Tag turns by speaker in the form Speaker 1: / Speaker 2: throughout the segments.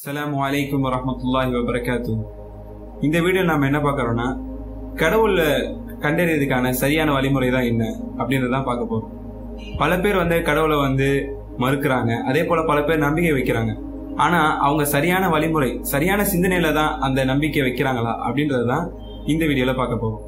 Speaker 1: அஸ்ஸலாமு அலைக்கும் வரஹ்மத்துல்லாஹி வபரகாத்து இந்த வீடியோ நாம என்ன பார்க்கறோம்னா கடவுள கண்டறியதுக்கான சரியான வழிமுறை தான் என்ன அப்படின்றத தான் பார்க்க போறோம் பல பேர் வந்து கடவுளை வந்து மறுக்கிறாங்க அதே போல பல பேர் நம்பிக்கை வைக்கிறாங்க ஆனா அவங்க சரியான வழிமுறை சரியான சிந்தனையில தான் அந்த நம்பிக்கை வைக்கிறாங்களா அப்படின்றது தான் இந்த வீடியோல பார்க்க போறோம்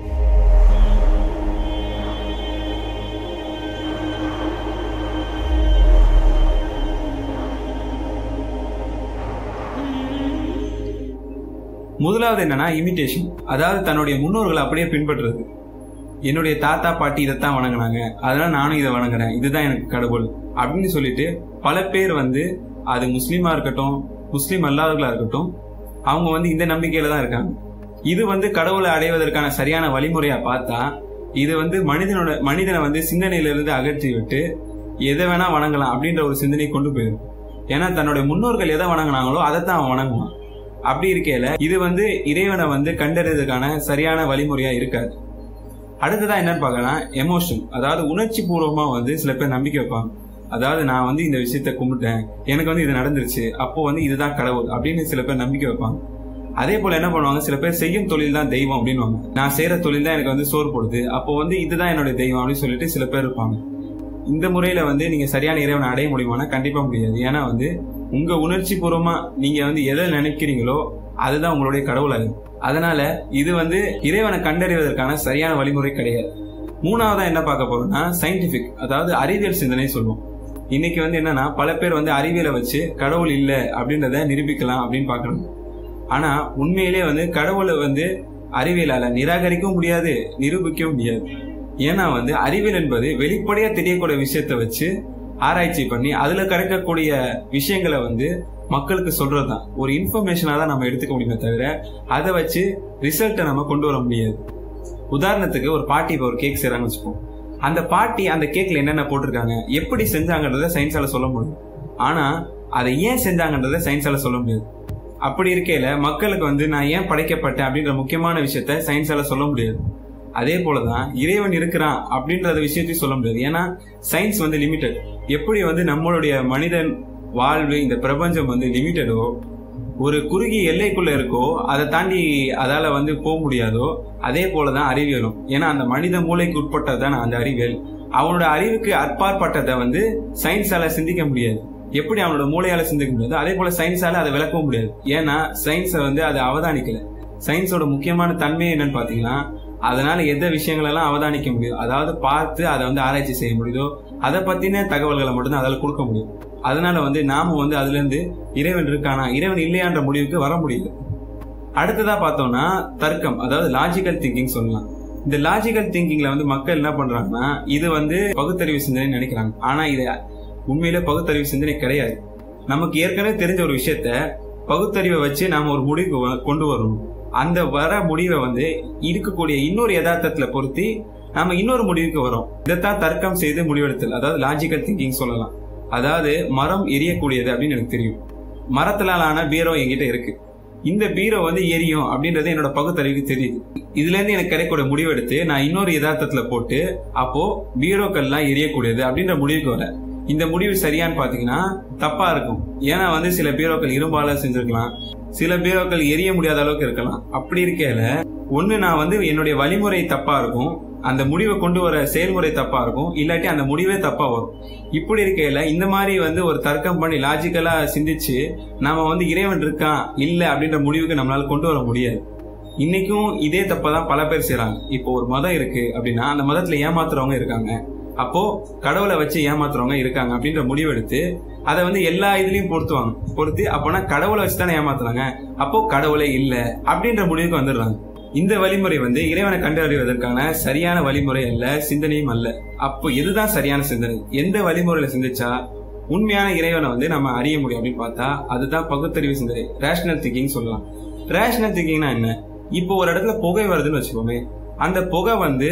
Speaker 1: முதலாவது என்னன்னா இமிட்டேஷன் அதாவது தன்னுடைய முன்னோர்களை அப்படியே பின்பற்றுறது என்னுடைய தாத்தா பாட்டி இதைத்தான் வணங்குனாங்க அதனால நானும் இதை வணங்குறேன் இதுதான் எனக்கு கடவுள் அப்படின்னு சொல்லிட்டு பல பேர் வந்து அது முஸ்லீமா இருக்கட்டும் முஸ்லீம் அல்லாதவர்களா இருக்கட்டும் அவங்க வந்து இந்த நம்பிக்கையில தான் இருக்காங்க இது வந்து கடவுளை அடைவதற்கான சரியான வழிமுறையா பார்த்தா இது வந்து மனிதனோட மனிதனை வந்து சிந்தனையிலிருந்து அகற்றி விட்டு எதை வேணா வணங்கலாம் அப்படின்ற ஒரு சிந்தனை கொண்டு போயிடும் ஏன்னா தன்னுடைய முன்னோர்கள் எதை வணங்குனாங்களோ அதைத்தான் அவன் வணங்குவான் அப்படி இருக்கையில இது வந்து இறைவனை வந்து கண்டறியதுக்கான சரியான வழிமுறையா இருக்காது அடுத்ததா என்னன்னு பார்க்கலாம் எமோஷன் அதாவது உணர்ச்சி பூர்வமா வந்து சில பேர் நம்பிக்கை வைப்பாங்க அதாவது நான் வந்து இந்த விஷயத்த கும்பிட்டேன் எனக்கு வந்து இது நடந்துருச்சு அப்போ வந்து இதுதான் கடவுள் அப்படின்னு சில பேர் நம்பிக்கை வைப்பாங்க அதே போல என்ன பண்ணுவாங்க சில பேர் செய்யும் தொழில் தான் தெய்வம் அப்படின்வாங்க நான் செய்யற தொழில் தான் எனக்கு வந்து சோறு போடுது அப்போ வந்து இதுதான் என்னுடைய தெய்வம் அப்படின்னு சொல்லிட்டு சில பேர் இருப்பாங்க இந்த முறையில வந்து நீங்க சரியான இறைவனை அடைய முடியுமானா கண்டிப்பா முடியாது ஏன்னா வந்து உங்க உணர்ச்சி பூர்வமா நீங்க வந்து எதை நினைக்கிறீங்களோ அதுதான் உங்களுடைய கடவுளாகும் அதனால இது வந்து இறைவனை கண்டறிவதற்கான சரியான வழிமுறை கிடையாது மூணாவதா என்ன பார்க்க போறோம்னா சயின்டிபிக் அதாவது அறிவியல் சிந்தனை சொல்லுவோம் இன்னைக்கு வந்து என்னன்னா பல பேர் வந்து அறிவியலை வச்சு கடவுள் இல்ல அப்படின்றத நிரூபிக்கலாம் அப்படின்னு பாக்குறாங்க ஆனா உண்மையிலே வந்து கடவுளை வந்து அறிவியலால நிராகரிக்கவும் முடியாது நிரூபிக்கவும் முடியாது ஏன்னா வந்து அறிவியல் என்பது வெளிப்படையா தெரியக்கூடிய விஷயத்த வச்சு ஆராய்ச்சி பண்ணி அதுல கிடைக்கக்கூடிய விஷயங்களை வந்து மக்களுக்கு சொல்றதுதான் ஒரு இன்ஃபர்மேஷனா தான் நம்ம எடுத்துக்க முடியுமே தவிர அதை வச்சு ரிசல்ட்டை நம்ம கொண்டு வர முடியாது உதாரணத்துக்கு ஒரு பாட்டி இப்போ ஒரு கேக் செய்யறாங்கன்னு வச்சுப்போம் அந்த பாட்டி அந்த கேக்ல என்னென்ன போட்டிருக்காங்க எப்படி செஞ்சாங்கன்றத சயின்ஸால சொல்ல முடியும் ஆனா அதை ஏன் செஞ்சாங்கன்றத சயின்ஸால சொல்ல முடியாது அப்படி இருக்கையில மக்களுக்கு வந்து நான் ஏன் படைக்கப்பட்டேன் அப்படின்ற முக்கியமான விஷயத்த சயின்ஸால சொல்ல முடியாது அதே போலதான் இறைவன் இருக்கிறான் அப்படின்றத விஷயத்தையும் சொல்ல முடியாது ஏன்னா சயின்ஸ் வந்து லிமிட்டட் எப்படி வந்து நம்மளுடைய மனிதன் வாழ்வு இந்த பிரபஞ்சம் வந்து லிமிட்டடோ ஒரு குறுகிய எல்லைக்குள்ள இருக்கோ அதை தாண்டி அதால வந்து போக முடியாதோ அதே போலதான் அறிவியலும் ஏன்னா அந்த மனித மூளைக்கு உட்பட்டதுதான் அந்த அறிவியல் அவனோட அறிவுக்கு அற்பாற்பட்டதை வந்து சயின்ஸால சிந்திக்க முடியாது எப்படி அவனோட மூளையால சிந்திக்க முடியாது அதே போல சயின்ஸால அதை விளக்கவும் முடியாது ஏன்னா சயின்ஸை வந்து அதை அவதானிக்கல சயின்ஸோட முக்கியமான தன்மை என்னன்னு பாத்தீங்கன்னா அதனால எந்த விஷயங்களெல்லாம் அவதானிக்க முடியும் அதாவது பார்த்து அதை வந்து ஆராய்ச்சி செய்ய முடியுதோ அதை பத்தின தகவல்களை மட்டும்தான் அதில் கொடுக்க முடியும் அதனால வந்து நாம வந்து அதுல இருந்து இறைவன் இருக்கானா இறைவன் இல்லையான்ற முடிவுக்கு வர முடியுது அடுத்ததா பார்த்தோம்னா தர்க்கம் அதாவது லாஜிக்கல் திங்கிங் சொல்லலாம் இந்த லாஜிக்கல் திங்கிங்ல வந்து மக்கள் என்ன பண்றாங்கன்னா இது வந்து பகுத்தறிவு சிந்தனை நினைக்கிறாங்க ஆனா இது உண்மையில பகுத்தறிவு சிந்தனை கிடையாது நமக்கு ஏற்கனவே தெரிஞ்ச ஒரு விஷயத்த பகுத்தறிவை வச்சு நாம ஒரு முடிவுக்கு கொண்டு வரணும் அந்த வர முடிவை வந்து இருக்கக்கூடிய இன்னொரு யதார்த்தத்துல பொருத்தி நாம இன்னொரு முடிவுக்கு வரோம் இதைத்தான் தர்க்கம் செய்து முடிவெடுத்தல் அதாவது லாஜிக்கல் திங்கிங் சொல்லலாம் அதாவது மரம் எரியக்கூடியது அப்படின்னு எனக்கு தெரியும் மரத்திலான பீரோ என்கிட்ட இருக்கு இந்த பீரோ வந்து எரியும் அப்படின்றது என்னோட பகுத்தறிவுக்கு தெரியுது இதுல இருந்து எனக்கு கிடைக்கூடிய முடிவெடுத்து நான் இன்னொரு யதார்த்தத்துல போட்டு அப்போ பீரோக்கள்லாம் எரியக்கூடியது அப்படின்ற முடிவுக்கு வரேன் இந்த முடிவு சரியான்னு பாத்தீங்கன்னா தப்பா இருக்கும் ஏன்னா வந்து சில பீரோக்கள் இரும்பால செஞ்சிருக்கலாம் சில பீரோக்கள் எரிய முடியாத அளவுக்கு இருக்கலாம் அப்படி இருக்கையில ஒண்ணு நான் வந்து என்னுடைய வழிமுறை தப்பா இருக்கும் அந்த முடிவை கொண்டு வர செயல்முறை தப்பா இருக்கும் இல்லாட்டி அந்த முடிவே தப்பா வரும் இப்படி இருக்கையில இந்த மாதிரி வந்து ஒரு தர்க்கம் பண்ணி லாஜிக்கலா சிந்திச்சு நாம வந்து இறைவன் இருக்கான் இல்ல அப்படின்ற முடிவுக்கு நம்மளால கொண்டு வர முடியாது இன்னைக்கும் இதே தப்பதான் பல பேர் செய்யறாங்க இப்போ ஒரு மதம் இருக்கு அப்படின்னா அந்த மதத்துல ஏமாத்துறவங்க இருக்காங்க அப்போ கடவுளை வச்சு ஏமாத்துறவங்க இருக்காங்க அப்படின்ற முடிவெடுத்து அதை வந்து எல்லா இதுலயும் பொருத்துவாங்க பொருத்தி அப்போனா கடவுளை வச்சு தானே ஏமாத்துறாங்க அப்போ கடவுளே இல்ல அப்படின்ற முடிவுக்கு வந்துடுறாங்க இந்த வழிமுறை வந்து இறைவனை கண்டறிவதற்கான சரியான வழிமுறை அல்ல சிந்தனையும் அல்ல அப்போ இதுதான் சரியான சிந்தனை எந்த வழிமுறையில சிந்திச்சா உண்மையான இறைவனை வந்து நம்ம அறிய முடியும் அப்படின்னு பார்த்தா அதுதான் பகுத்தறிவு சிந்தனை ரேஷனல் திங்கிங் சொல்லலாம் ரேஷனல் திங்கிங்னா என்ன இப்போ ஒரு இடத்துல புகை வருதுன்னு வச்சுக்கோமே அந்த புகை வந்து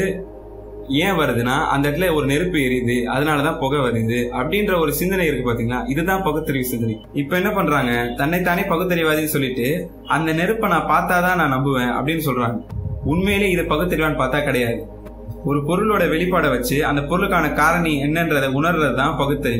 Speaker 1: ஏன் வருதுன்னா அந்த இடத்துல ஒரு நெருப்பு எரியுது அதனாலதான் புகை வருது அப்படின்ற ஒரு சிந்தனை இருக்கு பாத்தீங்களா இதுதான் பகுத்தறிவு சிந்தனை இப்ப என்ன பண்றாங்க தன்னைத்தானே பகுத்தறிவாதின்னு சொல்லிட்டு அந்த நெருப்பை நான் பார்த்தாதான் நான் நம்புவேன் அப்படின்னு சொல்றாங்க உண்மையிலே இது பகுத்தறிவான்னு பார்த்தா கிடையாது ஒரு பொருளோட வெளிப்பாடை வச்சு அந்த பொருளுக்கான காரணி என்னன்றதை உணர்றது தான் பகுத்தறிவு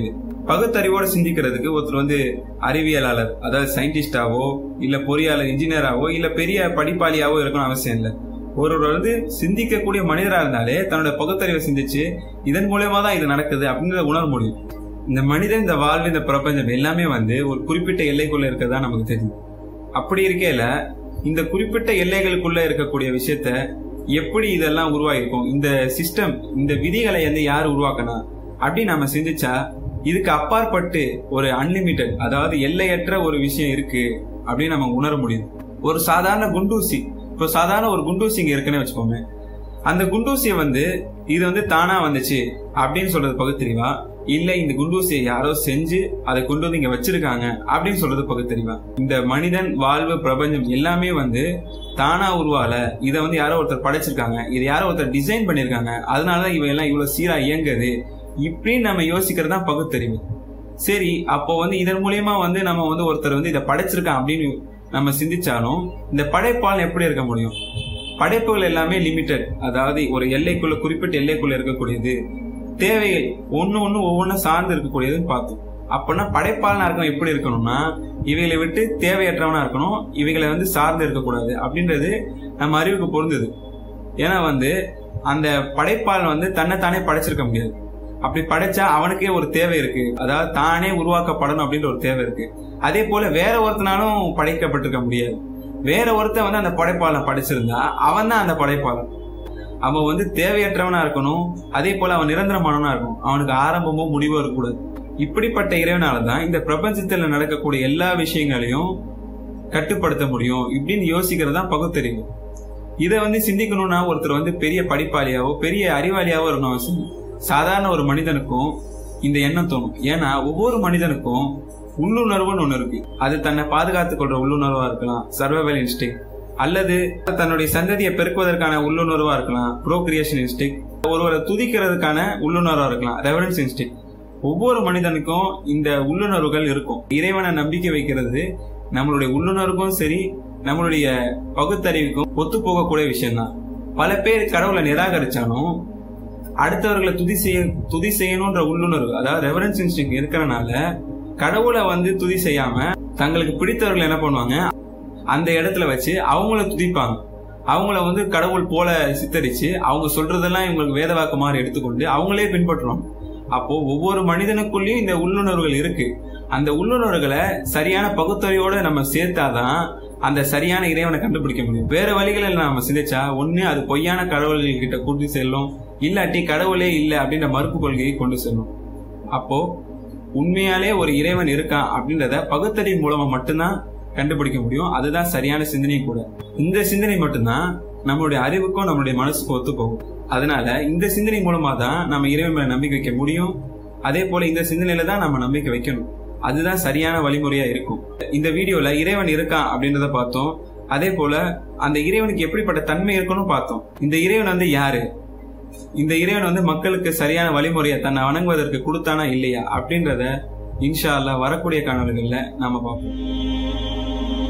Speaker 1: பகுத்தறிவோட சிந்திக்கிறதுக்கு ஒருத்தர் வந்து அறிவியலாளர் அதாவது சயின்டிஸ்டாவோ இல்ல பொறியாளர் இன்ஜினியராவோ இல்ல பெரிய படிப்பாளியாவோ இருக்கணும் அவசியம் இல்லை ஒருவர் வந்து சிந்திக்கக்கூடிய மனிதரா இருந்தாலே தன்னோட பகுத்தறிவை சிந்திச்சு இதன் மூலயமா தான் இது நடக்குது அப்படின்றத உணர முடியும் இந்த மனிதன் இந்த வாழ்வு இந்த பிரபஞ்சம் எல்லாமே வந்து ஒரு குறிப்பிட்ட எல்லைக்குள்ள இருக்கிறதா நமக்கு தெரியும் அப்படி இருக்கையில இந்த குறிப்பிட்ட எல்லைகளுக்குள்ள இருக்கக்கூடிய விஷயத்த எப்படி இதெல்லாம் உருவாகிருக்கும் இந்த சிஸ்டம் இந்த விதிகளை வந்து யார் உருவாக்கணும் அப்படி நாம சிந்திச்சா இதுக்கு அப்பாற்பட்டு ஒரு அன்லிமிட்டெட் அதாவது எல்லையற்ற ஒரு விஷயம் இருக்கு அப்படின்னு நம்ம உணர முடியுது ஒரு சாதாரண குண்டூசி இப்போ சாதாரண ஒரு குண்டூசி இங்க இருக்குன்னு வச்சுக்கோமே அந்த குண்டூசியை வந்து இது வந்து தானா வந்துச்சு அப்படின்னு சொல்றது பகுத்தறிவா இல்ல இந்த குண்டூசியை யாரோ செஞ்சு அதை கொண்டு வந்து இங்க வச்சிருக்காங்க அப்படின்னு சொல்றது பகுத்தறிவா இந்த மனிதன் வாழ்வு பிரபஞ்சம் எல்லாமே வந்து தானா உருவால இதை வந்து யாரோ ஒருத்தர் படைச்சிருக்காங்க இதை யாரோ ஒருத்தர் டிசைன் பண்ணிருக்காங்க அதனாலதான் இவ எல்லாம் இவ்வளவு சீரா இயங்குது இப்படின்னு நம்ம யோசிக்கிறது தான் பகுத்தறிவு சரி அப்போ வந்து இதன் மூலியமா வந்து நம்ம வந்து ஒருத்தர் வந்து இதை படைச்சிருக்கான் அப்படின்னு நம்ம சிந்திச்சாலும் இந்த படைப்பால் எப்படி இருக்க முடியும் படைப்புகள் எல்லாமே லிமிட்டட் அதாவது ஒரு எல்லைக்குள்ள குறிப்பிட்ட எல்லைக்குள்ள இருக்கக்கூடியது தேவைகள் ஒன்னு ஒன்னு ஒவ்வொன்றும் சார்ந்து இருக்கக்கூடியதுன்னு பார்த்தோம் அப்படின்னா படைப்பாளனா இருக்கணும் எப்படி இருக்கணும்னா இவைகளை விட்டு தேவையற்றவனா இருக்கணும் இவைகளை வந்து சார்ந்து இருக்கக்கூடாது அப்படின்றது நம்ம அறிவுக்கு பொருந்தது ஏன்னா வந்து அந்த படைப்பாளன் வந்து தன்னைத்தானே படைச்சிருக்க முடியாது அப்படி படைச்சா அவனுக்கே ஒரு தேவை இருக்கு அதாவது தானே உருவாக்கப்படணும் அப்படின்ற ஒரு தேவை இருக்கு அதே போல வேற ஒருத்தனாலும் படைக்கப்பட்டிருக்க முடியாது வேற ஒருத்தன் வந்து அந்த படைப்பாளன் படைச்சிருந்தா அவன் தான் அந்த படைப்பாளன் அவன் வந்து தேவையற்றவனா இருக்கணும் அதே போல அவன் நிரந்தரமானவனா இருக்கணும் அவனுக்கு ஆரம்பமோ முடிவோ இருக்கக்கூடாது இப்படிப்பட்ட இறைவனால தான் இந்த பிரபஞ்சத்துல நடக்கக்கூடிய எல்லா விஷயங்களையும் கட்டுப்படுத்த முடியும் இப்படின்னு யோசிக்கிறது தான் பகுத்தறிவு இதை வந்து சிந்திக்கணும்னா ஒருத்தர் வந்து பெரிய படிப்பாளியாவோ பெரிய அறிவாளியாவோ இருக்கணும் அவசியம் இல்லை. சாதாரண ஒரு மனிதனுக்கும் இந்த எண்ணம் தோணும் ஏன்னா ஒவ்வொரு மனிதனுக்கும் உள்ளுணர்வுன்னு ஒண்ணு இருக்கு அது தன்னை பாதுகாத்துக் கொள்ற உள்ளுணர்வா இருக்கலாம் சர்வைவல் இன்ஸ்டிக் அல்லது தன்னுடைய சந்ததியை பெருக்குவதற்கான உள்ளுணர்வா இருக்கலாம் ப்ரோக்ரியேஷன் இன்ஸ்டிக் ஒருவரை துதிக்கிறதுக்கான உள்ளுணர்வா இருக்கலாம் ரெவரன்ஸ் இன்ஸ்டிக் ஒவ்வொரு மனிதனுக்கும் இந்த உள்ளுணர்வுகள் இருக்கும் இறைவனை நம்பிக்கை வைக்கிறது நம்மளுடைய உள்ளுணர்வுக்கும் சரி நம்மளுடைய பகுத்தறிவுக்கும் ஒத்து போகக்கூடிய விஷயம்தான் பல பேர் கடவுளை நிராகரிச்சாலும் அடுத்தவர்களை துதி செய்ய துதி செய்யணும்ன்ற உள்ளுணர்வு அதாவது ரெவரன்ஸ் இன்ஸ்டிங் இருக்கிறனால கடவுளை வந்து துதி செய்யாம தங்களுக்கு பிடித்தவர்கள் என்ன பண்ணுவாங்க அந்த இடத்துல வச்சு அவங்கள துதிப்பாங்க அவங்கள வந்து கடவுள் போல சித்தரிச்சு அவங்க சொல்றதெல்லாம் இவங்களுக்கு வேதவாக்கு மாதிரி எடுத்துக்கொண்டு அவங்களே பின்பற்றுவாங்க அப்போ ஒவ்வொரு மனிதனுக்குள்ளேயும் இந்த உள்ளுணர்வுகள் இருக்கு அந்த உள்ளுணர்வுகளை சரியான பகுத்தறிவோட நம்ம சேர்த்தாதான் அந்த சரியான இறைவனை கண்டுபிடிக்க முடியும் வேற வழிகளில் நம்ம சிந்திச்சா ஒண்ணு அது பொய்யான கடவுள்கள் கிட்ட கொண்டு செல்லும் இல்லாட்டி கடவுளே இல்லை அப்படின்ற மறுப்பு கொள்கையை கொண்டு செல்லும் அப்போ உண்மையாலே ஒரு இறைவன் இருக்கான் அப்படின்றத பகுத்தறிவு மூலமா மட்டும்தான் கண்டுபிடிக்க முடியும் அதுதான் சரியான சிந்தனை கூட இந்த சிந்தனை மட்டும்தான் நம்மளுடைய அறிவுக்கும் நம்மளுடைய மனசுக்கும் ஒத்து போகும் அதனால இந்த சிந்தனை மூலமா தான் நம்ம இறைவன் மேல நம்பிக்கை வைக்க முடியும் அதே போல இந்த சிந்தனையில தான் நம்ம நம்பிக்கை வைக்கணும் அதுதான் சரியான வழிமுறையா இருக்கும் இந்த வீடியோல இறைவன் இருக்கான் அப்படின்றத பார்த்தோம் அதே போல அந்த இறைவனுக்கு எப்படிப்பட்ட தன்மை இருக்கணும் பார்த்தோம் இந்த இறைவன் வந்து யாரு இந்த இறைவன் வந்து மக்களுக்கு சரியான வழிமுறையை தன்னை வணங்குவதற்கு கொடுத்தானா இல்லையா அப்படின்றத இன்ஷா அல்லாஹ் வரக்கூடிய காணொலிகள்ல நாம பார்ப்போம்